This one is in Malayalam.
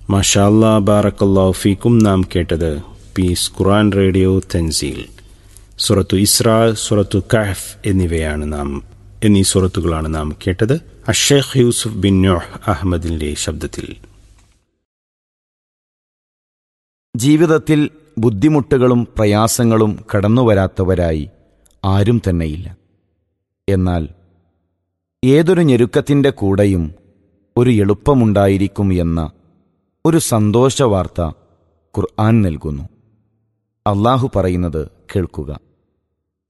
മഷാല്ലാ ബാറക്കല്ലാ ഫീക്കും നാം കേട്ടത് പീസ് ഖുറാൻ റേഡിയോ തെൻസീൽ സുറത്തു ഇസ്രാ സുറത്തു കഹഫ് എന്നിവയാണ് നാം എന്നീ സുറത്തുകളാണ് നാം കേട്ടത് അഷേഖ് യൂസുഫ് ബിൻ നോഹ് അഹമ്മദിന്റെ ശബ്ദത്തിൽ ജീവിതത്തിൽ ബുദ്ധിമുട്ടുകളും പ്രയാസങ്ങളും കടന്നുവരാത്തവരായി ആരും തന്നെയില്ല എന്നാൽ ഏതൊരു ഞെരുക്കത്തിൻ്റെ കൂടെയും ഒരു എളുപ്പമുണ്ടായിരിക്കും എന്ന ഒരു സന്തോഷവാർത്ത ഖുർആൻ നൽകുന്നു അള്ളാഹു പറയുന്നത് കേൾക്കുക